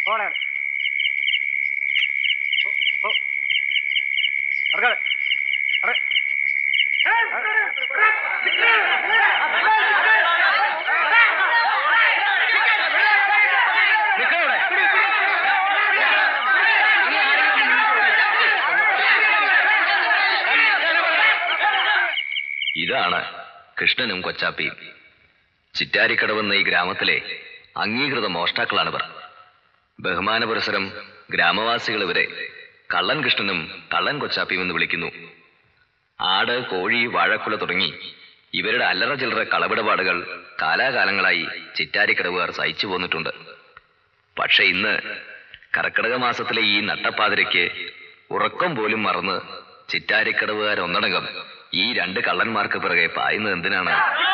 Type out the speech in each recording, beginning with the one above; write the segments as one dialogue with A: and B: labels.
A: പോണേ ഓ, ഓ. ഇറങ്ങാതെ. ഇറ- നിക്കവിടെ.
B: ഇതാണ് കൃഷ്ണനും കൊച്ചാപ്പിയും ചിറ്റാരിക്കടവെന്ന ഈ ഗ്രാമത്തിലെ അംഗീകൃത മോഷ്ടാക്കളാണിവർ ബഹുമാന പുരസരം ഗ്രാമവാസികൾ ഇവരെ കള്ളൻ കൃഷ്ണനും കള്ളൻ കൊച്ചാപ്പിയും എന്ന് വിളിക്കുന്നു ആട് കോഴി വാഴക്കുല തുടങ്ങി ഇവരുടെ അല്ലറ ചില്ലറ കളവിടപാടുകൾ കാലാകാലങ്ങളായി ചിറ്റാരിക്കടവുകാർ സഹിച്ചു പോന്നിട്ടുണ്ട് പക്ഷെ ഇന്ന് കർക്കിടക മാസത്തിലെ ഈ നട്ടപ്പാതിരയ്ക്ക് ഉറക്കം പോലും മറന്ന് ചിറ്റാരിക്കടവുകാർ ഒന്നടങ്കം ഈ രണ്ട് കള്ളന്മാർക്ക് പിറകെ പായുന്നത് എന്തിനാണ്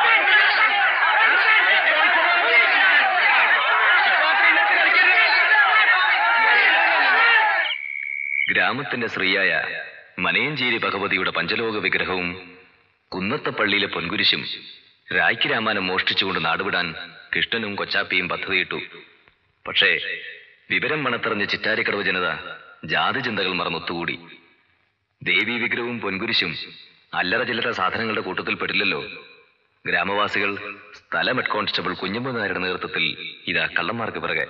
B: ഗ്രാമത്തിന്റെ സ്ത്രീയായ മനയഞ്ചേരി ഭഗവതിയുടെ പഞ്ചലോക വിഗ്രഹവും കുന്നത്തപ്പള്ളിയിലെ പൊൻകുരിശും രായ്ക്ക് രാമാനം മോഷ്ടിച്ചുകൊണ്ട് നാടുവിടാൻ കൃഷ്ണനും കൊച്ചാപ്പിയും പദ്ധതിയിട്ടു പക്ഷേ വിവരം മണത്തറിഞ്ഞ ചിറ്റാരിക്കടവ് ജനത ജാതി ചിന്തകൾ മറന്നൊത്തുകൂടി ദേവീ വിഗ്രഹവും പൊൻകുരിശും അല്ലറ ചില്ലറ സാധനങ്ങളുടെ കൂട്ടത്തിൽ പെടില്ലല്ലോ ഗ്രാമവാസികൾ സ്ഥലം ഹെഡ് കോൺസ്റ്റബിൾ കുഞ്ഞമ്മ നായരുടെ നേതൃത്വത്തിൽ ഇതാ കള്ളന്മാർക്ക് പിറകെ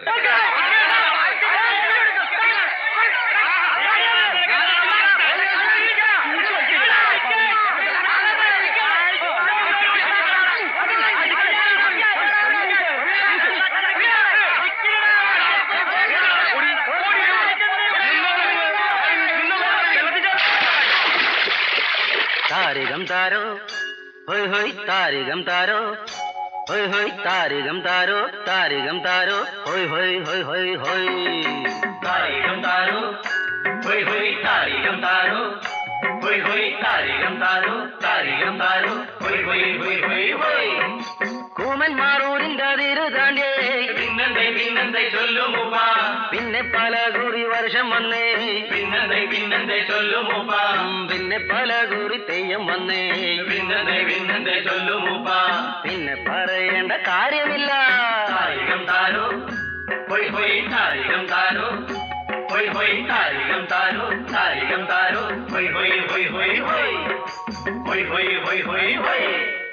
C: താരികം താരോ ഹോയ് ഹോയ് താരികം താരോ ഹോയ് ഹോയ് താരികം താരോ താരികം താരോ ഹോയ് ഹോയ് ഹോയ് ഹോയ് ഹോയ് താരികം താരോ ഹോയ് ഹോയ് താരികം താരോ ഹോയ് ഹോയ് താരികം താരോ താരികം താരോ ഹോയ് ഹോയ് ഹോയ് ഹോയ് ഹോയ് കൂമൻ മാറൂരിന്റെ അതിരു താണ്ടേ പിന്നെന്തേ പിന്നെന്തേ ചൊല്ലുമുപ്പ പിന്നെ പല കുറി വർഷം വന്നേ പിന്നെന്തേ പിന്നെന്തേ ചൊല്ലുമുപ്പ പിന്നെ പല കുറി തെയ്യം വന്നേ പിന്നെന്തേ പിന്നെന്തേ ചൊല്ലുമുപ്പ പിന്നെ പറയേണ്ട കാര്യമില്ല താരികം താരോ ഹൊയ് ഹൊയ് താരികം താരോ ഹൊയ് ഹൊയ് താരികം താരോ താരികം താരോ ഹൊയ് ഹൊയ് ഹൊയ് ഹൊയ് ഹൊയ് ഹൊയ് ഹൊയ് ഹൊയ് ഹൊയ് ഹൊയ്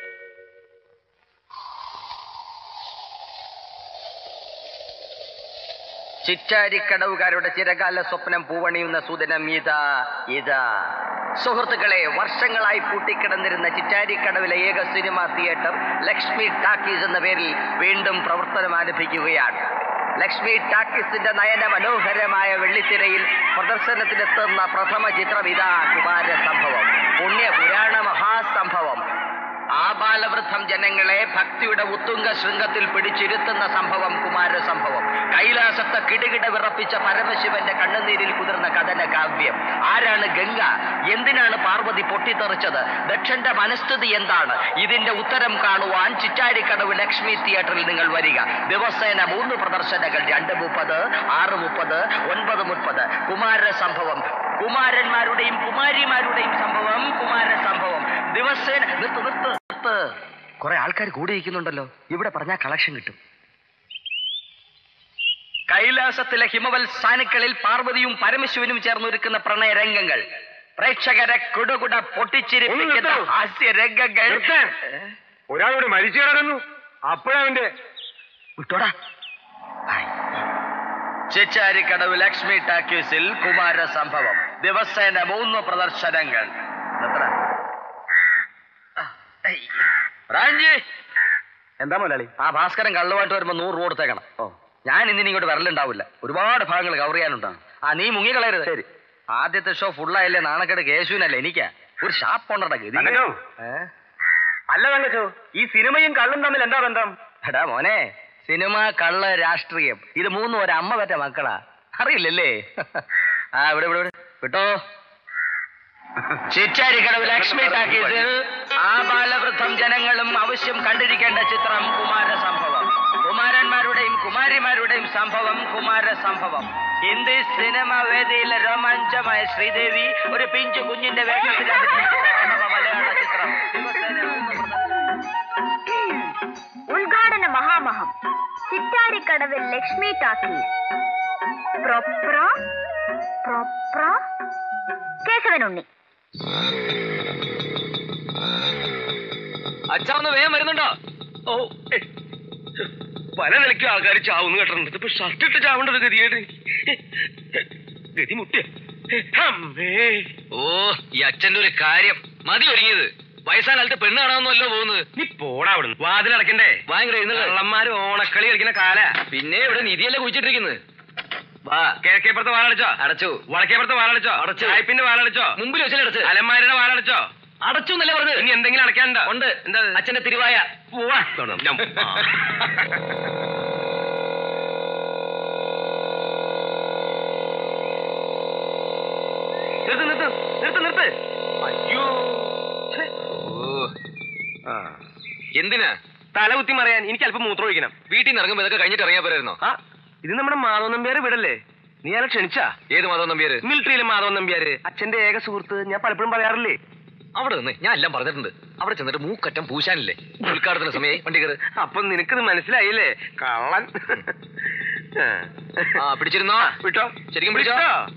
D: ചിറ്റാരിക്കടവുകാരുടെ ചിരകാല സ്വപ്നം പൂവണിയുന്ന സുദിനം ഇതാ ഇതാ സുഹൃത്തുക്കളെ വർഷങ്ങളായി പൂട്ടിക്കിടന്നിരുന്ന ചിറ്റാരിക്കടവിലെ ഏക സിനിമാ തിയേറ്റർ ലക്ഷ്മി ടാക്കീസ് എന്ന പേരിൽ വീണ്ടും പ്രവർത്തനം ആരംഭിക്കുകയാണ് ലക്ഷ്മി ടാക്കീസിന്റെ നയന മനോഹരമായ വെള്ളിത്തിരയിൽ പ്രദർശനത്തിനെത്തുന്ന പ്രഥമ ചിത്രം ഇതാ കുമാര സംഭവം പുണ്യ പുരാണ മഹാസംഭവം ആബാലവൃദ്ധം ജനങ്ങളെ ഭക്തിയുടെ ഉത്തുംഗ ശൃംഗത്തിൽ പിടിച്ചിരുത്തുന്ന സംഭവം കുമാര സംഭവം കൈലാസത്തെ കിടുകിട വിറപ്പിച്ച പരമശിവന്റെ കണ്ണുനീരിൽ കുതിർന്ന കഥന കാവ്യം ആരാണ് ഗംഗ എന്തിനാണ് പാർവതി പൊട്ടിത്തെറിച്ചത് ദക്ഷന്റെ മനസ്ഥിതി എന്താണ് ഇതിന്റെ ഉത്തരം കാണുവാൻ ചിറ്റാരിക്കടവ് ലക്ഷ്മി തിയേറ്ററിൽ നിങ്ങൾ വരിക ദിവസേന മൂന്ന് പ്രദർശനങ്ങൾ രണ്ട് മുപ്പത് ആറ് മുപ്പത് ഒൻപത് മുപ്പത് കുമാര സംഭവം കുമാരന്മാരുടെയും കുമാരിമാരുടെയും സംഭവം കുമാര സംഭവം ദിവസേന നിർത്ത് നിർത്ത് നിർത്ത് കുറെ ആൾക്കാർ കൂടിയിരിക്കുന്നുണ്ടല്ലോ ഇവിടെ പറഞ്ഞാൽ കളക്ഷൻ കിട്ടും കൈലാസത്തിലെ ഹിമവൽ സാനുക്കളിൽ പാർവതിയും പരമശിവനും ചേർന്നൊരുക്കുന്ന പ്രണയരംഗങ്ങൾ പ്രേക്ഷകരെ കുടുകുട പൊട്ടിച്ചിരിപ്പിക്കുന്ന ഹാസ്യ രംഗങ്ങൾ
A: ഒരാളോട് മരിച്ചു കിടക്കുന്നു അപ്പോഴവന്റെ
D: വിട്ടോടാ ചിച്ചാരിക്കടവ് ലക്ഷ്മി ടാക്കീസിൽ കുമാര സംഭവം ദിവസേന മൂന്ന് പ്രദർശനങ്ങൾ എത്ര? ആ, ഐ. റാഞ്ചി
A: എന്താ മുതലാളി
D: ആ ഭാസ്കരൻ കള്ളുമായിട്ട് വരുമ്പോ നൂറ് രൂപ കൊടുത്തേക്കണം ഓ ഞാൻ ഇന്നിനി ഇങ്ങോട്ട് വരലുണ്ടാവില്ല ഒരുപാട് ഭാഗങ്ങൾ കവർ ചെയ്യാനുണ്ടാണ് ആ നീ മുങ്ങിക്കളയരുത് ശരി ആദ്യത്തെ ഷോ ഫുള്ളായല്ലേ നാണക്കേട് കേശുവിനല്ലേ എനിക്കാ ഒരു ഷാപ്പ് കൊണ്ടടാ ഗതി
A: തങ്കച്ചോ?
D: ഏ?
A: അല്ല തങ്കച്ചോ ഈ സിനിമയും കള്ളും തമ്മിൽ എന്താ ബന്ധം
D: എടാ മോനെ സിനിമ കള്ള് രാഷ്ട്രീയം ഇത് മൂന്നും ഒരു അമ്മ പറ്റ മക്കളാ അറിയില്ലല്ലേ ആ ഇവിടെ ഇവിടെ ഇവിടെ. വിട്ടോ ചിറ്റാരിക്കടവ് ലക്ഷ്മി ടാക്കീസിൽ ആബാലവൃദ്ധം ജനങ്ങളും ആവശ്യം കണ്ടിരിക്കേണ്ട ചിത്രം കുമാര സംഭവം കുമാരന്മാരുടെയും കുമാരിമാരുടെയും സംഭവം കുമാര സംഭവം ഹിന്ദി സിനിമ വേദിയിലെ രോമാഞ്ചമായ ശ്രീദേവി ഒരു പിഞ്ചു കുഞ്ഞിന്റെ വേഷത്തിൽ അഭിനയിക്കുന്ന പ്രഥമ മലയാള ചിത്രം ദിവസേന മൂന്ന് പ്രദർശനം.
E: ഉദ്ഘാടന മഹാമഹം ചിറ്റാരിക്കടവിൽ ലക്ഷ്മി ടാക്കീസ് പ്രൊപ്ര പ്രൊപ്ര കേശവനുണ്ണി
B: അച്ഛാ ഒന്ന് വേഗം വരുന്നുണ്ടോ
A: ഓ ഏ, പല നിലയ്ക്കും ആൾക്കാർ ചാവുന്നു കേട്ടിട്ടുണ്ട് ഇപ്പൊ ഷർട്ട് ഇട്ട് ചാവേണ്ടത് ഗതികേട് ഗതി മുട്ടിയ അമ്മേ
B: ഓ ഈ അച്ഛന്റെ ഒരു കാര്യം മതി ഒരുങ്ങിയത് വയസ്സാം കാലത്ത് പെണ്ണ് കാണാമെന്നല്ലോ പോകുന്നത്
A: നീ പോടാ അവിടുന്ന് വാതിലടക്കണ്ടേ
B: ഭയങ്കര എഴുന്നള്ള
A: കള്ളന്മാര് ഓണക്കളി കളിക്കുന്ന കാല
B: പിന്നെ ഇവിടെ നിധിയല്ലേ കുഴിച്ചിട്ടിരിക്കുന്നത് വാ
A: കിഴക്കേപ്പുറത്തെ വാലടിച്ചോ
B: അടച്ചു
A: വടക്കേപ്പുറത്തെ വാലടിച്ചോ
B: അടച്ചു.
A: വായ്പിന്റെ വാലടിച്ചോ
B: മുമ്പിൽ വെച്ചല്ലേ അടച്ച്
A: അലമാരുടെ വാലടിച്ചോ
B: അടച്ചു എന്നല്ലേ പറഞ്ഞത്
A: ഇനി എന്തെങ്കിലും അടയ്ക്കാനുണ്ടോ
B: ഉണ്ട്
A: എന്താ ഇത്?
B: അച്ഛന്റെ തിരുവായ
A: പോവാ ഞം. ആ. നിർത്ത് നിർത്ത് നിർത്ത് നിർത്ത് അയ്യോ ഛെ.
B: ഓ
A: ആ.
B: എന്തിനാ
A: തല കുത്തി മറിയാൻ എനിക്ക് അല്പം മൂത്രം ഒഴിക്കണം
B: വീട്ടിൽ നിന്ന് ഇറങ്ങുമ്പോ ഇതൊക്കെ കഴിഞ്ഞിട്ട് ഇറങ്ങിയാ പോരായിരുന്നോ
A: ആ ഇത് നമ്മുടെ മാധവൻ നമ്പ്യാര് വീടല്ലേ നീ അയാളെ ക്ഷണിച്ചാ
B: ഏത് മാധവൻ നമ്പിയാര്
A: മിലിറ്ററിയിലെ മാധവൻ നമ്പ്യാര് അച്ഛന്റെ ഏക സുഹൃത്ത് ഞാൻ പലപ്പോഴും പറയാറില്ലേ
B: അവിടെ നിന്ന് ഞാൻ എല്ലാം പറഞ്ഞിട്ടുണ്ട് അവിടെ ചെന്നിട്ട് മൂക്കറ്റം പൂശാനില്ലേ ഉദ്ഘാടന സമയം വണ്ടി കയറ്
A: അപ്പൊ നിനക്കിത് മനസ്സിലായില്ലേ കള്ളൻ
B: ആ പിടിച്ചിരുന്നോ
A: വിട്ടോ
B: ശരിക്കും പിടിച്ചോ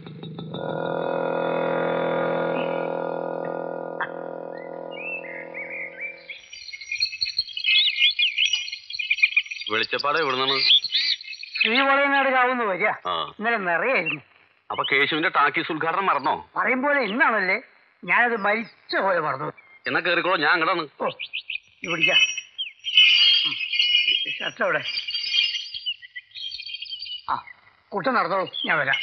F: വെളിച്ചപ്പാട് എവിടുന്നാണ്
C: ശ്രീവളയനാട് കാവുന്ന വരിക
F: ആ
C: ഇന്നലെ നിറയായിരുന്നു
F: അപ്പൊ കേശുവിന്റെ ടാക്കീസ് ഉദ്ഘാടനം മറന്നോ
C: പറയും പോലെ ഇന്നാണല്ലേ ഞാനത് മരിച്ച പോലെ മറന്നു
F: എന്നാ കേറിക്കോളൂ ഞാൻ അങ്ങടാണ്
C: ഓ ഇവിടിക്ക ഷർട്ട് അവിടെ ആ കുട്ട നടന്നോളൂ ഞാൻ വരാം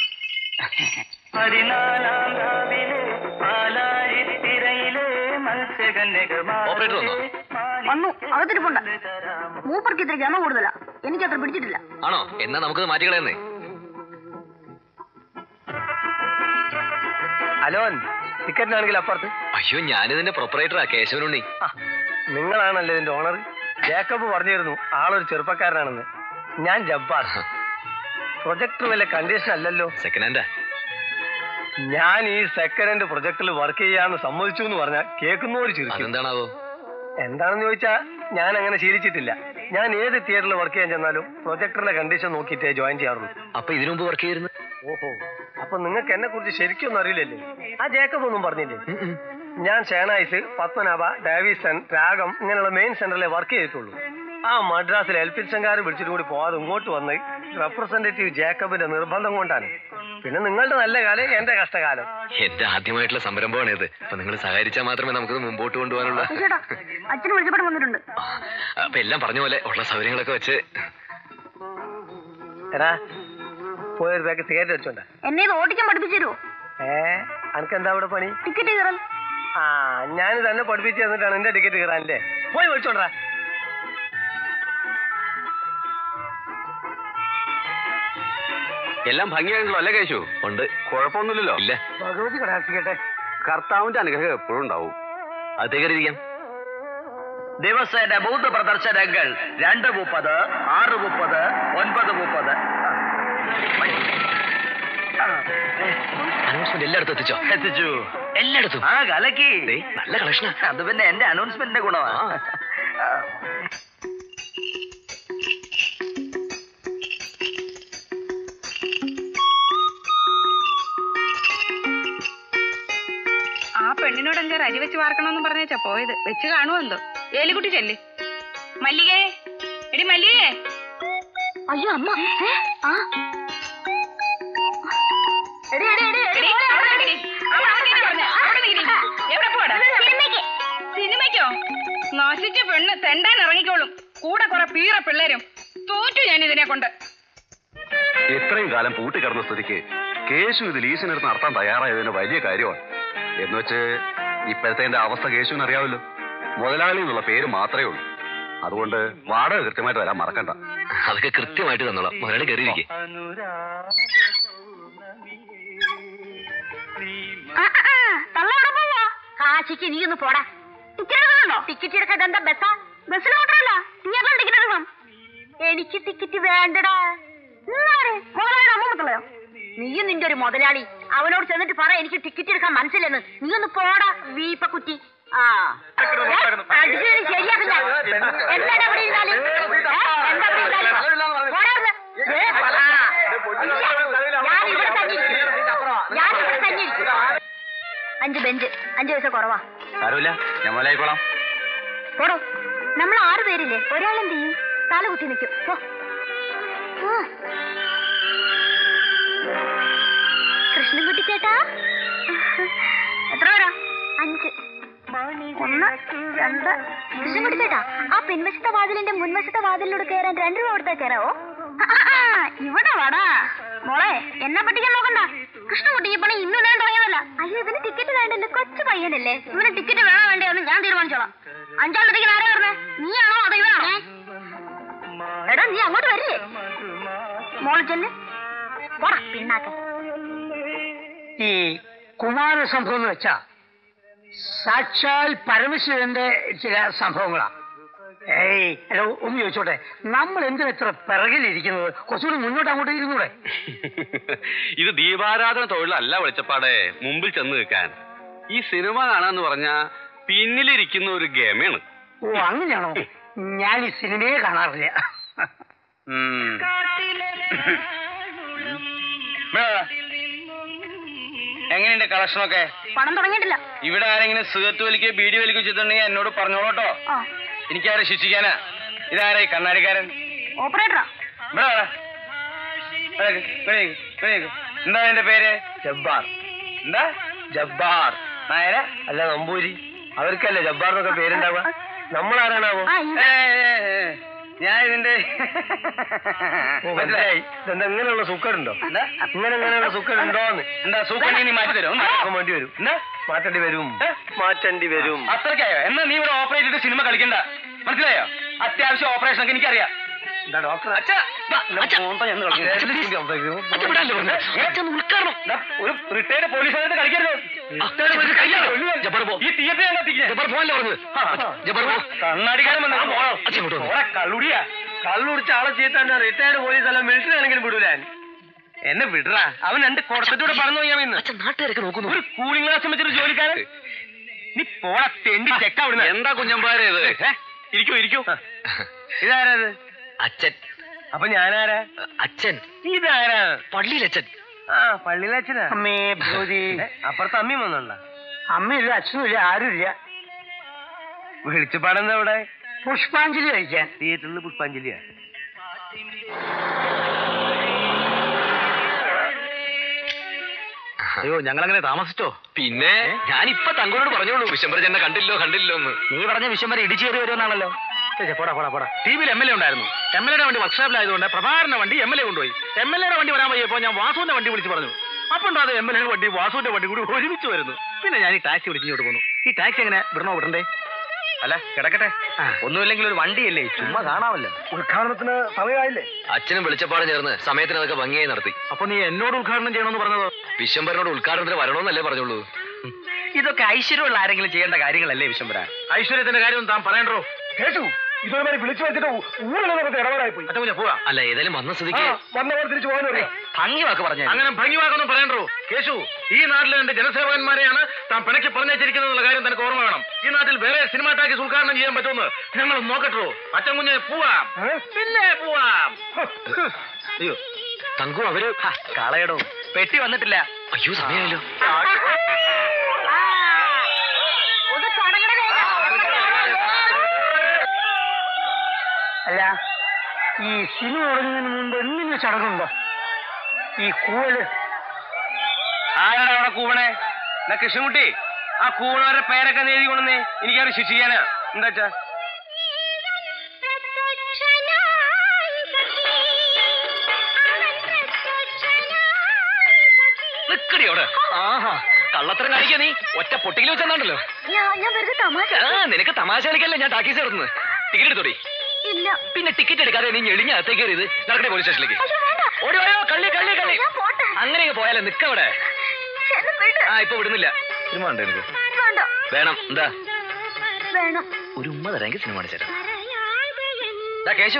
B: ഓപ്പറേറ്റർ വന്നോ
E: വന്നു അകത്തിരിപ്പുണ്ട് മൂപ്പർക്ക് ഇത്ര ഗമ കൂടുതലാ എനിക്ക് അത്ര പിടിച്ചിട്ടില്ല
B: ആണോ എന്നാ നമുക്കത് മാറ്റിക്കളയുന്നേ
A: അലോൻ ടിക്കറ്റിനാണെങ്കിൽ അപ്പുറത്ത്
B: അയ്യോ ഞാനിതിന്റെ പ്രൊപ്പറേറ്ററാ കേശവനുണ്ണി
A: ആ, നിങ്ങളാണല്ലേ ഇതിന്റെ ഓണർ ജേക്കബ് പറഞ്ഞിരുന്നു ആളൊരു ചെറുപ്പക്കാരനാണെന്ന് ഞാൻ ജബ്ബാർ പ്രൊജക്ടർ വല്ല കണ്ടീഷൻ അല്ലല്ലോ
B: സെക്കൻഡ് ഹാൻഡാ
A: ഞാൻ ഈ സെക്കൻഡ് ഹാൻഡ് പ്രൊജക്ടിൽ വർക്ക് ചെയ്യാന്ന് സമ്മതിച്ചു എന്ന് പറഞ്ഞാൽ കേൾക്കുന്നവര് ചിരിക്കും
B: അതെന്താണാവോ
A: എന്താണെന്ന് ചോദിച്ചാ ഞാൻ അങ്ങനെ ശീലിച്ചിട്ടില്ല ഞാൻ ഏത് തിയേറ്ററിൽ വർക്ക് ചെയ്യാൻ ചെന്നാലും പ്രൊജക്ടറിന്റെ കണ്ടീഷൻ നോക്കിയിട്ടേ ജോയിൻ ചെയ്യാറുള്ളൂ
B: അപ്പൊ ഇതിനു മുമ്പ് വർക്ക് ചെയ്തിരുന്നു
A: ഓഹോ അപ്പൊ നിങ്ങൾക്ക് എന്നെ കുറിച്ച് ശരിക്കും ഒന്നും അറിയില്ലല്ലേ ആ ജേക്കബ് ഒന്നും പറഞ്ഞില്ലേ ഞാൻ ഷേണായിസ് പത്മനാഭ ഡേവിസൺ രാഗം ഇങ്ങനെയുള്ള മെയിൻ സെന്ററിലെ വർക്ക് ചെയ്തിട്ടുള്ളൂ ആ മദ്രാസിൽ എൽപിൻസങ്കാർ വിളിച്ചിട്ട് കൂടി പോവാതെ ഇങ്ങോട്ട് വന്ന് റെപ്രസെന്റേറ്റീവ് ജേക്കബിന്റെ നിർബന്ധം കൊണ്ടാണ് പിന്നെ നിങ്ങളുടെ നല്ല കാലം എന്റെ കഷ്ടകാലം
B: എന്റെ ആദ്യമായിട്ടുള്ള സംരംഭമാണ് ഇത് അപ്പൊ നിങ്ങൾ സഹകരിച്ചാൽ മാത്രമേ നമുക്കത് മുമ്പോട്ട് കൊണ്ടുപോകാനുള്ള
E: ചേട്ടാ അച്ഛൻ വിളിച്ചപ്പോൾ വന്നിട്ടുണ്ട്
B: ആ, അപ്പൊ എല്ലാം പറഞ്ഞ പോലെ ഉള്ള സൗകര്യങ്ങളൊക്കെ വെച്ച്
A: എടാ പോയൊരു ബാഗ് സിഗരറ്റ് വെച്ചോണ്ട
E: എന്നെ ഇത് ഓടിക്കാൻ പഠിപ്പിച്ചു തരുമോ
A: ഏ അനക്ക് എന്താ ഇവിടെ പണി
E: ടിക്കറ്റ് കയറൽ
A: ആ ഞാൻ തന്നെ പഠിപ്പിച്ച് തന്നിട്ടാണ് എന്റെ ടിക്കറ്റ് കയറാനല്ലേ പോയി വിളിച്ചോണ്ടാ
F: എല്ലാം ഭംഗിയായിട്ടുള്ളൂ അല്ലേ കേശു
B: ഉണ്ട്
F: കുഴപ്പമൊന്നുമില്ലല്ലോ
B: ഇല്ല
C: ഭഗവതി കടാക്ഷിക്കട്ടെ
F: കർത്താവിന്റെ അനുഗ്രഹം എപ്പോഴും ഉണ്ടാവും
B: അതേകരിക്കാം
D: ദിവസേന മൂന്ന് പ്രദർശനങ്ങൾ രണ്ട് മുപ്പത് ആറ് മുപ്പത് ഒൻപത് മുപ്പത്
B: അനൗൺസ്മെന്റ് എല്ലായിടത്തും എത്തിച്ചോ
D: എത്തിച്ചു
B: എല്ലായിടത്തും
D: ആ കലക്കി
B: ദേ, നല്ല കളക്ഷനാ
D: അത് പിന്നെ എന്റെ അനൗൺസ്മെന്റിന്റെ ഗുണമാണ്
G: ആ പെണ്ണിനോട് എന്താ അരി വെച്ച് വാർക്കണമെന്ന് പറഞ്ഞേച്ചാ പോയത് വെച്ച് കാണുമോ എന്തോ ഏലിക്കുട്ടി ചെല്ല് മല്ലികേ എടി മല്ലികേ
E: അയ്യോ അമ്മ ഏ? ആ എടി, എടി, എടി, എടി,
G: എടി,
E: പോരെ,
G: അവിടെ
E: അവിടെ
G: നിക്കടി. അവിടെ നിക്കടി പറഞ്ഞെ. അവിടെ നിക്കടി. എവിടെ പോടാ
E: സിനിമയ്ക്ക്.
G: സിനിമയ്ക്കോ നശിച്ച പെണ്ണ് തെണ്ടാൻ ഇറങ്ങിക്കോളും കൂടെ കുറെ പീറ പിള്ളേരും തോറ്റു ഞാൻ ഇതിനെ കൊണ്ട്
F: ഇത്രയും കാലം പൂട്ടിക്കിടന്ന സ്ഥിതിക്ക് കേശു ഇത് ലീസിനെടുത്ത് നടത്താൻ തയ്യാറായതിന് വലിയ കാര്യമാണ് എന്നുവെച്ച് ഇപ്പോഴത്തെ എന്റെ അവസ്ഥ കേശുവിന് അറിയാമല്ലോ മുതലാളി എന്നുള്ള പേര് മാത്രമേ ഉള്ളൂ അതുകൊണ്ട് വാടക കൃത്യമായിട്ട് വരാൻ മറക്കണ്ട
B: അതൊക്കെ കൃത്യമായിട്ട് തന്നോളാം മുതലാളി കയറിയിരിക്കെ
E: ആ, ആ, ആ, തള്ള എവിടെ പോവാ? കാശിക്ക് നീ ഒന്ന് പോടാ ടിക്കറ്റ് എടുക്കണോ ടിക്കറ്റ് എടുക്കാൻ എന്താ ബസ്സാ ബസ്സിൽ മാത്രമല്ല തിയേറ്ററിൽ ടിക്കറ്റ് എടുക്കണം എനിക്ക് ടിക്കറ്റ് വേണ്ടടാ ഇന്നാരെ മുതലാളിയുടെ അമ്മമ്മത്തള്ളയോ നീയും നിന്റെ ഒരു മുതലാളി അവനോട് ചെന്നിട്ട് പറ എനിക്ക് ടിക്കറ്റ് എടുക്കാൻ മനസ്സില്ലെന്ന് നീ ഒന്ന് പോടാ വീപ്പക്കുറ്റി ആ ഏ, അടിച്ച് ശരിയാക്കില്ല എന്താണ് അവിടെ ഇരുന്നാല് ഏ, എന്താ അവിടെ ഇരുന്നാല്? പോടാ അവിടുന്ന്. ഏ, ആ. ഇല്ല. അഞ്ച് ബെഞ്ച് അഞ്ച് പൈസ കുറവാ
F: സാരമില്ല ഞാൻ മുതലായിക്കോളാം
E: പോടോ നമ്മൾ ആറ് പേരില്ലേ ഒരാളെന്ത് ചെയ്യും തല കുത്തി നിൽക്കും പോ ആ. കൃഷ്ണൻകുട്ടി ചേട്ടാ എത്ര പേരാ അഞ്ച് ഒന്ന് രണ്ട് കൃഷ്ണൻകുട്ടി ചേട്ടാ ആ പിൻവശത്തെ വാതിലിന്റെ മുൻവശത്തെ വാതിലിലൂടെ കയറാൻ രണ്ട് രൂപ കൊടുത്താൽ കയറാവോ ആ, ആ, ആ, ഇവിടെ വാടാ മോളെ എന്നെ പറ്റിക്കാൻ നോക്കണ്ട കൃഷ്ണൻകുട്ടി ഈ പണി ഇന്ന് ഞാൻ തുടങ്ങിയതല്ല അയ്യോ ഇവന് ടിക്കറ്റ് വേണ്ടല്ലോ കൊച്ചു പയ്യനല്ലേ ഇവന് ടിക്കറ്റ് വേണോ വേണ്ടയോ എന്ന് ഞാൻ തീരുമാനിച്ചോളാം അഞ്ചാമത്തെ ടിക്കറ്റ് ആരാ പറഞ്ഞേ നീയാണോ അതോ ഇവനാണോ എടാ നീ അങ്ങോട്ട് വരില്ലേ മോള് ചെല്ല് പോടാ പിണ്ണാക്ക
H: ഈ കുമാരസംഭവം എന്ന് വെച്ചാ സാക്ഷാൽ പരമശിവന്റെ ചില സംഭവങ്ങളാ ഏയ് എടോ ഒന്ന് ചോദിച്ചോട്ടെ നമ്മൾ എന്തിനാ ഇത്ര പിറകിലിരിക്കുന്നത് കുറച്ചുകൂടി മുന്നോട്ട് അങ്ങോട്ട് ഇരുന്നൂടെ
F: ഇത് ദീപാരാധന തൊഴിലല്ല വെളിച്ചപ്പാടെ മുമ്പിൽ ചെന്ന് നിൽക്കാൻ ഈ സിനിമ കാണാന്ന് പറഞ്ഞ പിന്നിലിരിക്കുന്ന ഒരു ഗമയാണ്
H: ഓ അങ്ങനെയാണോ ഞാൻ ഈ സിനിമയെ കാണാറില്ല
F: ഉം.
C: എങ്ങനെയുണ്ട് കളക്ഷനൊക്കെ
E: പണം തുടങ്ങിയിട്ടില്ല
C: ഇവിടെ ആരെങ്കിലും സിഗരറ്റ് വലിക്കുകയോ ബീഡി വലിക്കുകയോ ചെയ്തിട്ടുണ്ടെങ്കിൽ എന്നോട് പറഞ്ഞോളൂട്ടോ
E: ആ
C: എനിക്കാരെ ശിക്ഷിക്കാനാ ഇതാരാ ഈ കണ്ണാടിക്കാരൻ
E: ഓപ്പറേറ്ററാ
C: ഇവിടെ വാടാ. ഇവിടെ നിക്ക്, ഇവിടെ നിക്ക്, ഇവിടെ നിക്ക്. എന്താ എന്റെ പേര്
A: ജബ്ബാർ
C: എന്താ
A: ജബ്ബാർ
C: നായര
A: അല്ല നമ്പൂരി അവർക്കല്ലേ ജബ്ബാർ എന്നൊക്കെ പേരുണ്ടാവുക നമ്മളാരാണാവോ
E: ആ
C: ഏ,
E: ഇത്
C: ഏ, ഏ. ഞാൻ ഇതിന്റെ
A: ഓ, മനസ്സിലായി ഇതെന്താ ഇങ്ങനെയുള്ള സുക്കറുണ്ടോ
C: എന്താ?
A: ഇങ്ങനെ ഇങ്ങനെയുള്ള സുക്കറുണ്ടോന്ന്
C: എന്താ സൂക്കണ്ണി നീ മാറ്റി തരും
A: നോക്കാൻ വേണ്ടി വരും
C: എന്താ
A: മാറ്റേണ്ടി വരും മാറ്റേണ്ടി വരും
C: അത്രയ്ക്കായോ എന്നാ നീ ഇവിടെ ഓപ്പറേറ്റ് ചെയ്തിട്ട് സിനിമ കളിക്കണ്ട മനസ്സിലായോ അത്യാവശ്യം ഓപ്പറേഷൻ ഒക്കെ എനിക്കറിയാം
A: എന്താ ഡോക്ടർ
C: അച്ഛാ, ദാ, അച്ഛാ.
A: ഉദ്ഘാടനം
C: ദാ, ഒരു റിട്ടയർഡ് പോലീസുകാരത്തെ കളിക്കരുത് ഈ തിയേറ്റർ ഞാൻ കത്തിക്കുന്നേ കണ്ണാടിക്കാരൻ വന്നു കള്ളുടിയാ
A: കള്ളുടിച്ച ആളെ ചീത്താൻ റിട്ടയർഡ് പോലീസ് അല്ല മിലിറ്ററി ആണെങ്കിലും വിടൂലാൻ
C: എന്നെ വിടറാ അവൻ രണ്ട് കൊടുത്തിട്ടൂടെ പറഞ്ഞു ഞാൻ ഇന്ന്
B: നാട്ടുകാരൊക്കെ നോക്കുന്നു
C: ഒരു കൂളിംഗ് ഗ്ലാസ് വെച്ചൊരു ജോലിക്കാരൻ നീ പോടാ തെണ്ടി ചെക്ക അവിടുന്ന്
F: എന്താ കുഞ്ഞമ്പാരെ ഇത്
C: ഏ? ഇരിക്കൂ ഇരിക്കൂ ഇതാരത്
B: അച്ഛൻ
C: അപ്പൊ ഞാനാരാ
B: അച്ഛൻ
C: ഇതാരാ
B: പള്ളിയിലച്ഛൻ
C: ആ പള്ളിയിലച്ഛനാ
H: അമ്മേ ഭൂതി
C: ഏ, അപ്പുറത്ത് അമ്മയും വന്നുണ്ട
H: അമ്മയില്ല അച്ഛനുമില്ല ആരുമില്ല
C: വെളിച്ചപ്പാടെന്താ ഇവിടെ
H: പുഷ്പാഞ്ജലി കഴിക്കാൻ
C: തിയേറ്ററിൽ പുഷ്പാഞ്ജലിയാ
F: അയ്യോ ഞങ്ങൾ അങ്ങനെ താമസിച്ചോ
B: പിന്നെ ഞാൻ ഇപ്പൊ തങ്കോട് പറഞ്ഞോളൂ വിശംബര ചെന്ന കണ്ടില്ലോ കണ്ടില്ലോ എന്ന്
C: നീ പറഞ്ഞ വിശ്വംബര ഇടിച്ചു കയറി വരുമെന്നാണല്ലോ
F: ചേച്ചേ, പോടാ പോടാ പോടാ ടി വിയിൽ എം എൽ എ ഉണ്ടായിരുന്നു എം എൽ എയുടെ വണ്ടി വർക്ക്ഷോപ്പിലായതുകൊണ്ട് പ്രഭാകരന്റെ വണ്ടി എം എൽ എ കൊണ്ടുപോയി എം എൽ എയുടെ വണ്ടി വരാൻ വയ്യപ്പോ ഞാൻ വാസുവിന്റെ വണ്ടി വിളിച്ച് പറഞ്ഞു അപ്പോൾ അത് എം എൽ എയുടെ വണ്ടി വാസുവിന്റെ വണ്ടി കൂടി ഒരുമിച്ച് വരുന്നു പിന്നെ ഞാൻ ഈ ടാക്സി വിളിച്ച് ഇങ്ങോട്ട് പോന്നു ഈ ടാക്സി എങ്ങനെ വിടണോ വിടണ്ടേ
C: അല്ല കിടക്കട്ടെ ഒന്നുമില്ലെങ്കിൽ ഒരു വണ്ടിയല്ലേ ചുമ്മാ കാണാമല്ലോ
A: ഉദ്ഘാടനത്തിന് സമയമായില്ലേ
B: അച്ഛനും വെളിച്ചപ്പാടും ചേർന്ന് സമയത്തിന് അതൊക്കെ ഭംഗിയായി നടത്തി
F: അപ്പൊ നീ എന്നോട് ഉദ്ഘാടനം ചെയ്യണമെന്ന് പറഞ്ഞതോ
B: വിശംബരനോട് ഉദ്ഘാടനത്തിന് വരണമെന്നല്ലേ പറഞ്ഞോളൂ
C: ഇതൊക്കെ ഐശ്വര്യമുള്ള ആരെങ്കിലും ചെയ്യേണ്ട കാര്യങ്ങളല്ലേ വിശ്വംബര
F: ഐശ്വര്യത്തിന്റെ കാര്യം താൻ പറയണ്ടോ
A: കേട്ടു ഇതൊരുമാതിരി വിളിച്ചു വെച്ചിട്ട് ഊരിലൊക്കെ ഇടപെടായി പോയി
F: അച്ഛൻ കുഞ്ഞാ പോവാ
B: അല്ല ഏതായാലും വന്ന സ്ഥിതിക്ക്
A: വന്നവർ തിരിച്ചു പോകാൻ അറിയാം
C: ഭംഗി വാക്ക് പറഞ്ഞു
F: അങ്ങനെ ഭംഗിവാക്കൊന്നും പറയണ്ടോ കേശു ഈ നാട്ടിലെ രണ്ട് ജനസേവകന്മാരെയാണ് താൻ പിണക്കി പറഞ്ഞിരിക്കുന്നത് എന്നുള്ള കാര്യം തനിക്ക് ഓർമ്മ വേണം ഈ നാട്ടിൽ വേറെ സിനിമ ടാക്കീസ് ഉദ്ഘാടനം ചെയ്യാൻ പറ്റുമെന്ന് ഞങ്ങൾ നോക്കട്ടോ അച്ഛൻ കുഞ്ഞെ പോവാം പിന്നെ പോവാം അയ്യോ
B: തങ്കു അവര്
C: കളയടോ പെട്ടി വന്നിട്ടില്ല
B: അയ്യോ സമയമായല്ലോ
E: ഒന്ന് തുടങ്ങണ
H: അല്ല ഈ സിനിമ തുടങ്ങുന്നതിന് മുമ്പ് എന്തിനു ചടങ്ങുണ്ടോ ഈ കൂവല്
C: ആരാണ് അവിടെ കൂവണേ എന്നാ കൃഷ്ണൻകുട്ടി ആ കൂവണവരുടെ പേരൊക്കെ ഒന്ന് എഴുതി കൊണ്ടുവന്നേ എനിക്കവരെ ശിക്ഷിക്കാനാ എന്താ വെച്ചാ
B: നിക്കടി അവിടെ ആഹാ കള്ളത്തരം കാണിക്കാ നീ ഒറ്റ പൊട്ടിയിൽ വെച്ചെന്നാണ്ടല്ലോ
E: ഞാൻ ഞാൻ വെറുതെ തമാശ
B: ആ നിനക്ക് തമാശ കളിക്കല്ലേ ഞാൻ ടാക്കീസ് എടുത്തുന്നത് ടിക്കറ്റ് എടുത്തോടി
E: ഇല്ല
B: പിന്നെ ടിക്കറ്റ് എടുക്കാതെ നീ ഞെളിഞ്ഞ അകത്തേക്ക് കയറിയത് നടക്കണേ പോലീസ് സ്റ്റേഷനിലേക്ക്
E: അയ്യോ വേണ്ട
B: ഓടി വായോ കള്ളി കള്ളി കള്ളി
E: ഞാൻ പോട്ടെ
B: അങ്ങനെ പോയാലേ നിക്കവിടെ
E: എന്നെ വിട്
B: ആ ഇപ്പൊ വിടുന്നില്ല സിനിമ ഉണ്ട് എനിക്ക്
E: വേണ്ട
B: വേണം എന്താ
E: വേണം
B: ഒരു ഉമ്മ തരാമെങ്കിൽ സിനിമ കാണിച്ചു
C: ദാ കേശു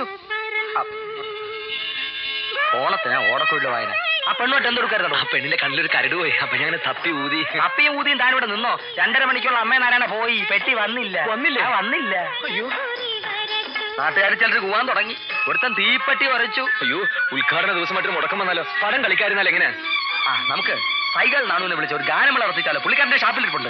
C: ഓണത്തിന് ഓടക്കുള്ള വായന ആ പെണ്ണോട്ട് എന്തെടുക്കരുതോ
B: ആ പെണ്ണിന്റെ കണ്ണിലൊരു കരട് പോയി അപ്പൊ ഞാൻ തപ്പി ഊതി
C: അപ്പയും ഊതിയും താനിവിടെ നിന്നോ രണ്ടര മണിക്കുള്ള അമ്മേ നാരായണ പോയി പെട്ടി വന്നില്ല
B: വന്നില്ലേ?
C: ആ, വന്നില്ല അയ്യോ നാട്ടുകാർ ചിലർ കൂവാൻ തുടങ്ങി ഒരുത്തൻ തീപ്പെട്ടി ഉരച്ചു
B: അയ്യോ ഉദ്ഘാടന ദിവസമായിട്ട് മുടക്കം വന്നാലോ പടം കളിക്കാരുന്നാൽ എങ്ങനെ
C: ആ നമുക്ക്
D: സൈകൾ നാണുവിനെ വിളിച്ച ഒരു ഗാനം വളർത്തിച്ചാലോ പുള്ളിക്കാരന്റെ ഷാപ്പിലിരിപ്പുണ്ട്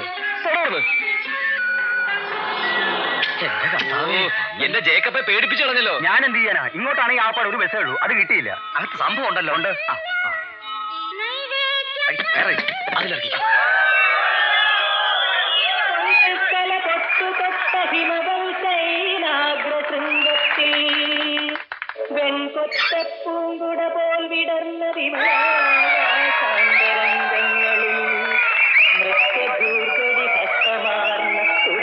D: എന്റെ കർത്താവേ.
B: എന്റെ ജേക്കപ്പെ പേടിപ്പിച്ചു കളഞ്ഞല്ലോ
C: ഞാൻ എന്ത് ചെയ്യാനാ ഇങ്ങോട്ടാണെങ്കിൽ ആപ്പാട് ഒരു ബസ്സേ ഉള്ളൂ അത് കിട്ടിയില്ല
D: അകത്ത് സംഭവം ഉണ്ടല്ലോ ഉണ്ട് ആ, ആ. ഐ, വേറെ അതിലിറക്കി
I: വെൺകൊത്തപ്പൂങ്കുട പോൽ വിടർന്ന വിമലാകാശാന്തരംഗങ്ങളിൽ നൃത്യധൂർഗടി ഹസ്തമാർന്ന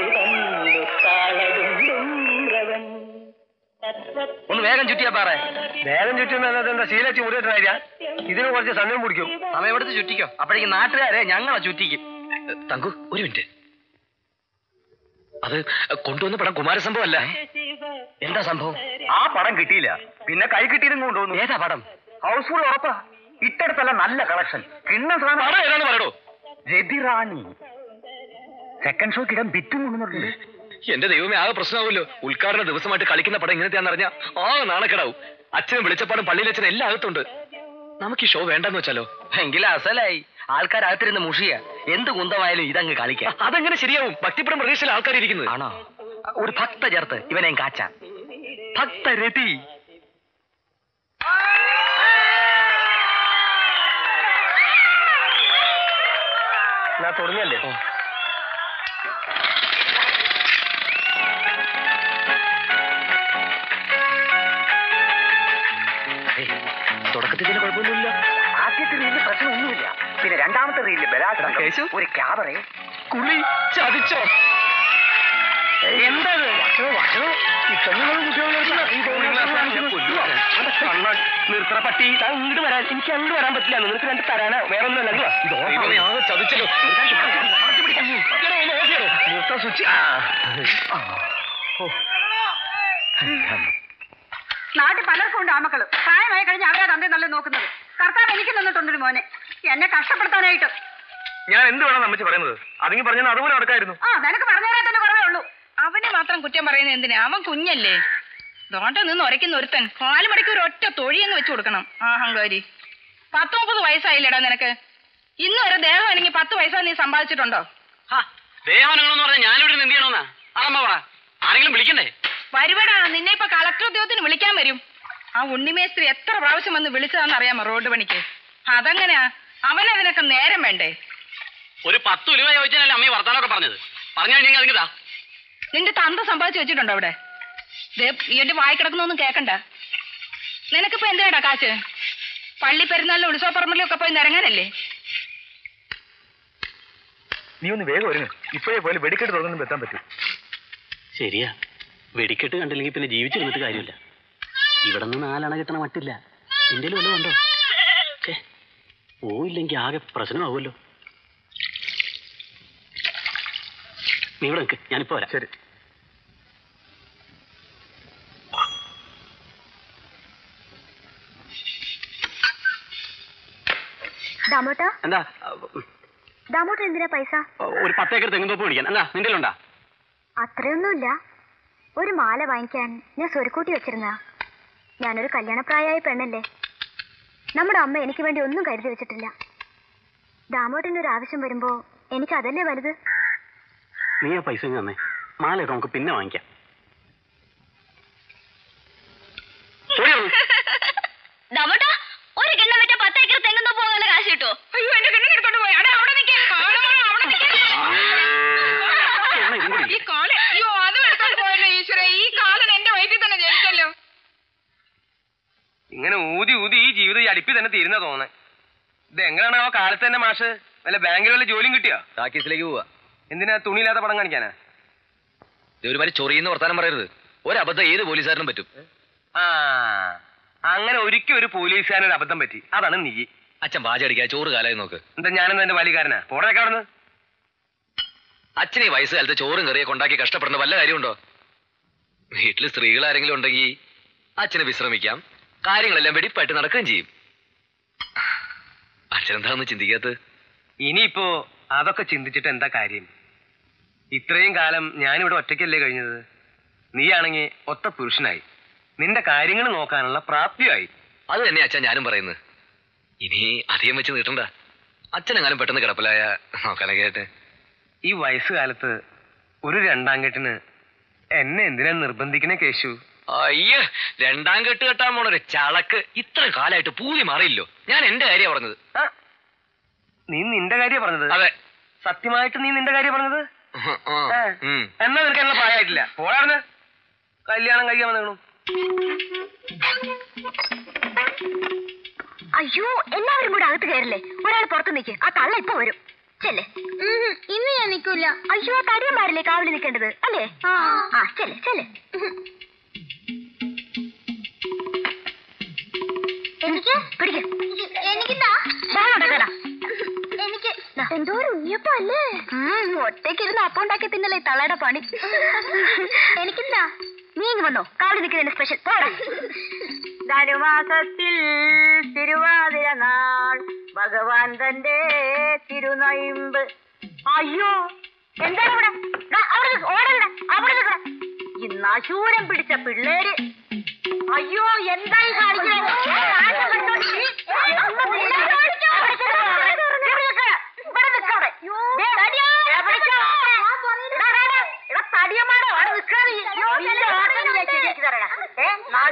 I: തുടിതന്നുത്താളടുംബ്രവൻ
D: ഒന്ന് വേഗം ചുറ്റിയാ പാറേ
A: വേഗം ചുറ്റുന്ന എന്താ ശീലച്ച് മുറിയിട്ടായിരിക്കാം ഇതിന് കുറച്ച് സമയം പിടിക്കും
D: സമയമെടുത്ത് ചുറ്റിക്കോ അപ്പോഴേക്കും നാട്ടുകാരെ ഞങ്ങളെ ചുറ്റിക്കും
B: തങ്കു ഒരു മിനിറ്റ് അത് കൊണ്ടുവന്ന പടം കുമാരസംഭവം അല്ല
D: എന്താ സംഭവം
C: ആ പടം കിട്ടിയില്ല പിന്നെ കൈ കിട്ടിയതും കൊണ്ടുവന്നു
D: ഏതാ പടം
C: ഹൗസ്ഫുൾ ഉറപ്പാ ഇട്ടടുത്തല്ല നല്ല കളക്ഷൻ കിണ്ണം സാധനം
B: പടം ഏതാന്ന് പറയടോ
C: രതിറാണി സെക്കൻഡ് ഷോക്ക് ഇടാൻ ബിറ്റും കൊണ്ടുവന്നിട്ടുണ്ട്
B: എന്റെ ദൈവമേ ആകെ പ്രശ്നമാവുമല്ലോ ഉദ്ഘാടന ദിവസമായിട്ട് കളിക്കുന്ന പടം ഇങ്ങനത്തെയാന്ന് അറിഞ്ഞാ ആ നാണക്കെടാവും അച്ഛനും വെളിച്ചപ്പാടും പള്ളിയിലച്ഛനും എല്ലാം അകത്തുണ്ട് നമുക്ക് ഈ ഷോ വേണ്ടെന്ന് വെച്ചാലോ
D: എങ്കിലും അസലായി ആൾക്കാരകത്തിരുന്ന് മുഷിയ എന്ത് കുന്തമായാലും ഇതങ്ങ് കളിക്കാം
B: അതെങ്ങനെ ശരിയാവും ഭക്തിപ്പടം പ്രതീക്ഷയിലെ ആൾക്കാർ ഇരിക്കുന്നത്
D: ആണോ ഒരു ഭക്ത ചേർത്ത് ഇവനെയും കാച്ചാൻ ഭക്തരതി
A: ഞാൻ തുടങ്ങിയല്ലേ
B: തുടക്കത്തിൽ ഇതിന് കുഴപ്പമൊന്നുമില്ല
C: ആദ്യത്തെ റീലിൽ പ്രശ്നമൊന്നുമില്ല പിന്നെ രണ്ടാമത്തെ റീലിൽ ബലാത്സംഗം
B: കേശു?
C: ഒരു ക്യാബറെ
B: കുളി ചതിച്ചോ
A: എന്താ ഈ പെണ്ണുങ്ങളും നിർത്തണ പട്ടി താൻ ഇങ്ങോട്ട് വരാൻ എനിക്ക് അങ്ങോട്ട് വരാൻ പറ്റില്ല നിനക്ക് രണ്ട് തരാനാ വേറെ ഒന്നും അല്ല
B: ദൈവമേ, ആകെ ചതിച്ചല്ലോ
A: നിർത്താൻ സ്വിച്ച്
E: നാട്ടിൽ പലർക്കും ഉണ്ട് ആമക്കള് പ്രായമായി കഴിഞ്ഞ് അവരെ തന്തേ നല്ല നോക്കുന്നത് കർത്താവ് എനിക്ക് നിന്നിട്ടുണ്ടൊരു മോനെ എന്നെ കഷ്ടപ്പെടുത്താനായിട്ട്
A: ഞാൻ എന്ത് വേണം അമ്മച്ചി പറയുന്നത് അതെങ്കിൽ പറഞ്ഞാൽ അതുപോലെ നടക്കായിരുന്നു
E: ആ നിനക്ക് പറഞ്ഞു തരാൻ തന്നെ കുറവേ ഉള്ളൂ
G: അവനെ മാത്രം കുറ്റം പറയുന്നത് എന്തിനാ അവൻ കുഞ്ഞല്ലേ ദോണ്ട നിന്ന് ഉരയ്ക്കുന്ന ഒരുത്തൻ കാല് മണിക്ക് ഒരു ഒറ്റ തൊഴിയങ്ങ് വെച്ചു കൊടുക്കണം ആഹങ്കാരി പത്ത് മുപ്പത് വയസ്സായില്ലടാ നിനക്ക് ഇന്ന് വരെ ദേഹം അല്ലെങ്കിൽ പത്ത് പൈസ നീ സമ്പാദിച്ചിട്ടുണ്ടോ
B: ദേഹാനങ്ങളെന്ന് പറഞ്ഞാൽ ഞാനിവിടെ എന്ത് ചെയ്യണമെന്നാ അതമ്മ പറ ആരെങ്കിലും വിളിക്കണ്ടേ
G: വരുവടാ നിന്നെ ഇപ്പൊ കളക്ടർ ഉദ്യോഗത്തിന് വിളിക്കാൻ വരും ആ ഉണ്ണിമേസ്ത്രി എത്ര പ്രാവശ്യം വന്ന് വിളിച്ചതാന്ന് അറിയാമോ റോഡ് പണിക്ക് അതെങ്ങനെയാ അവനതിനൊക്കെ നേരം വേണ്ടേ
B: ഒരു പത്ത് ഉലുവ ചോദിച്ചാലല്ലേ അമ്മ ഈ വർത്താനൊക്കെ പറഞ്ഞത് പറഞ്ഞു കഴിഞ്ഞാൽ അതിന് ഇതാ
G: നിന്റെ തന്ത സമ്പാദിച്ചു വെച്ചിട്ടുണ്ടോ അവിടെ ദേ ഈ എന്റെ വായി കിടക്കുന്നൊന്നും കേക്കണ്ട നിനക്കിപ്പോ എന്തിനാടാ കാശ് പള്ളി പെരുന്നാളിലും ഉത്സവപ്പറമ്പിലും ഒക്കെ പോയി നിരങ്ങാനല്ലേ
A: നീ ഒന്ന് വേഗം ഒരുങ്ങ് ഇപ്പോഴേ പോലെ വെടിക്കെട്ട് തുറന്നു എത്താൻ പറ്റും
J: ശരിയാ വെടിക്കെട്ട് കണ്ടില്ലെങ്കിൽ പിന്നെ ജീവിച്ചിരുന്നിട്ട് കാര്യമില്ല ഇവിടെ നിന്ന് നാലണ കിട്ടണ മട്ടില്ല നിന്റെ വല്ലതും ഉണ്ടോ ഛേ പോയില്ലെങ്കിൽ ആകെ പ്രശ്നമാവുമല്ലോ നീ ഇവിടെ നിൽക്ക് ഞാനിപ്പോ വരാം
A: ശരി
E: ദാമോട്ടാ
J: എന്താ
E: ദാമോട്ട് എന്തിനാ പൈസ
J: ഒരു പത്തേക്കർ തെങ്ങുന്തോപ്പ് മേടിക്കാൻ എന്താ നിന്റെ ഉണ്ടാ
E: അത്രയൊന്നുമില്ല ഒരു മാല വാങ്ങിക്കാൻ ഞാൻ സ്വരുക്കൂട്ടി വെച്ചിരുന്ന ഞാനൊരു കല്യാണപ്രായമായ പെണ്ണല്ലേ നമ്മുടെ അമ്മ എനിക്ക് വേണ്ടി ഒന്നും കരുതി വെച്ചിട്ടില്ല ദാമോട്ടിന്റെ ഒരു ആവശ്യം വരുമ്പോ എനിക്ക് അതല്ലേ വലുത്
J: നീ ആ പൈസ ഇങ്ങ് തന്നെ മാലയൊക്കെ നമുക്ക് പിന്നെ വാങ്ങിക്കാം
E: ദാമോട്ടാ ഒരു കിണ്ണം വിറ്റ പത്തേക്കർ തെങ്ങുന്ന പോകുന്ന കാശ് കിട്ടുമോ
G: അയ്യോ എന്റെ കിണ്ണ എടുത്തോണ്ട് പോയി അടാ അവിടെ നിൽക്കാൻ അവിടെ നിൽക്കാൻ
J: ഇതും കൂടി
G: ഈ കാല് അയ്യോ അതും എടുത്തോണ്ട് പോയല്ലോ ഈശ്വര ഈ കാലൻ എന്റെ വയറ്റിൽ തന്നെ ജനിച്ചല്ലോ
A: ഇങ്ങനെ ഊതി ഊതി ഈ ജീവിതം ഈ അടുപ്പിൽ തന്നെ തീരുന്ന തോന്നേ ഇത് എങ്ങനെയാണ് ആ കാലത്ത് തന്നെ മാഷ് വല്ല ബാങ്കിൽ വല്ല ജോലിയും കിട്ടിയോ
B: ടാക്കീസിലേക്ക് പോവാ
A: എന്തിനാ തുണിയില്ലാത്ത പടം കാണിക്കാനാ
B: ഇത് ഒരുമാതിരി ചൊറിയുന്ന വർത്താനം പറയരുത് ഒരബദ്ധം ഏത് പോലീസുകാരനും പറ്റും
A: ആ അങ്ങനെ ഒരിക്കലും ഒരു പോലീസുകാരൻ ഒരു അബദ്ധം പറ്റി അതാണ് നീ
B: അച്ഛൻ പാച അടിക്കാ ചോറ് കാലായി നോക്ക്
A: എന്താ ഞാനെന്താ എന്റെ വലികാരനാ പോടേക്കാ അവിടുന്ന്
B: അച്ഛനെ ഈ വയസ്സുകാലത്ത് ചോറും കറിയൊക്കെ ഉണ്ടാക്കി കഷ്ടപ്പെടുന്ന വല്ല കാര്യമുണ്ടോ വീട്ടിൽ സ്ത്രീകൾ ആരെങ്കിലും ഉണ്ടെങ്കിൽ അച്ഛനെ വിശ്രമിക്കാം കാര്യങ്ങളെല്ലാം വെടിപ്പായിട്ട് നടക്കുകയും ചെയ്യും അച്ഛനെന്താണെന്ന് ചിന്തിക്കാത്തത്
A: ഇനിയിപ്പോ അതൊക്കെ ചിന്തിച്ചിട്ട് എന്താ കാര്യം ഇത്രയും കാലം ഞാനിവിടെ ഒറ്റയ്ക്കല്ലേ കഴിഞ്ഞത് നീയാണെങ്കിൽ ഒത്ത പുരുഷനായി നിന്റെ കാര്യങ്ങൾ നോക്കാനുള്ള പ്രാപ്തിയായി
B: അത് തന്നെ അച്ഛൻ ഞാനും പറയുന്നത് ഇനി അധികം വെച്ച് നീട്ടണ്ട അച്ഛനെങ്ങാനും പെട്ടെന്ന് കിടപ്പിലായ നോക്കാനൊക്കെ
A: ഈ വയസ്സുകാലത്ത് ഒരു രണ്ടാം കെട്ടിന് എന്നെ എന്തിനാ നിർബന്ധിക്കണേ കേശു
B: അയ്യ രണ്ടാം കെട്ട് കെട്ടാൻ പോണൊരു ചളക്ക് ഇത്ര കാലായിട്ട് പൂതി മാറിയില്ലോ ഞാൻ എന്റെ കാര്യം പറഞ്ഞത്
A: ആ, നീ നിന്റെ കാര്യം പറഞ്ഞത്
B: അതെ
A: സത്യമായിട്ട് നീ നിന്റെ കാര്യം പറഞ്ഞത്
B: ആ,
A: ഏ.
B: ഉം.
A: എന്നാ നിനക്ക് എന്നാ പ്രായമായിട്ടില്ല പോയാർന്ന് കല്യാണം കഴിക്കാൻ വന്നു
E: അയ്യോ എല്ലാവരും കൂടെ അകത്ത് കയറില്ലേ ഒരാൾ പുറത്ത് നിൽക്ക് ആ കള്ള ഇപ്പൊ വരും ചെല്ലേ ഇന്ന് ഞാൻ നിൽക്കില്ല അയ്യോ തടിയന്മാരല്ലേ കാവില് നിൽക്കേണ്ടത് അല്ലേ ആ ചെല്ലേ ചെല്ലേ എനിക്ക് പിടിക്ക് എനിക്കെന്താ എനിക്ക് എന്തോ ഒരു ഉണ്ണിയപ്പല്ലേ ഒറ്റയ്ക്കിരുന്ന് അപ്പം ഉണ്ടാക്കി തിന്നല്ലേ ഈ തള്ളയുടെ പണി എനിക്കെന്താ നീ ഇങ്ങ് വന്നോ കാവില് നിൽക്കുന്നതിന്റെ സ്പെഷ്യൽ പോടാ ധനുമാസത്തിൽ തിരുവാതിര നാൾ ഭഗവാൻ തന്റെ തിരുനയിമ്പ് അയ്യോ എന്താണ് ഇവിടെ ദാ, അവിടെ നിക്ക്, ഓടണ്ട അവിടെ നിൽക്കണ ഇന്ന് അശൂരം പിടിച്ച പിള്ളേര് അയ്യോ എന്തായി കാണിക്കുന്നത് തടിയമാടോ അവിടെ നിൽക്കാതെ ശരിയാക്കി തരണ ഏ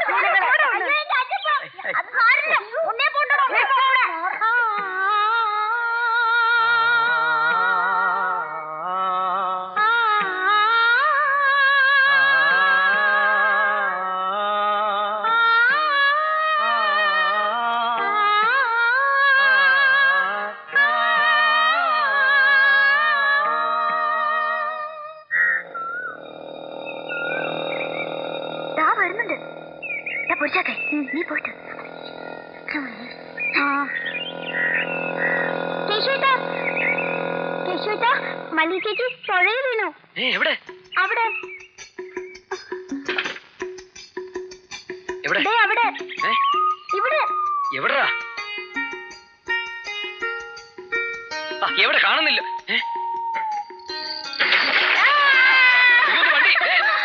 E: ദാ വരുന്നുണ്ട് ദാ പൊരിച്ചാക്കെ നീ പോയിട്ട് കേശുട്ടാ കേശുട്ടാ മല്ലി ചേച്ചി പുഴയിൽ വീണു
B: ഏ എവിടെ
E: അവിടെ
B: എവിടെ
E: ദേ അവിടെ
B: ഏ
E: ഇവിടെ
B: എവിടെടാ ആ, എവിടെ കാണുന്നില്ല ഏ? അയ്യോ, ഇത് വണ്ടി ഏ,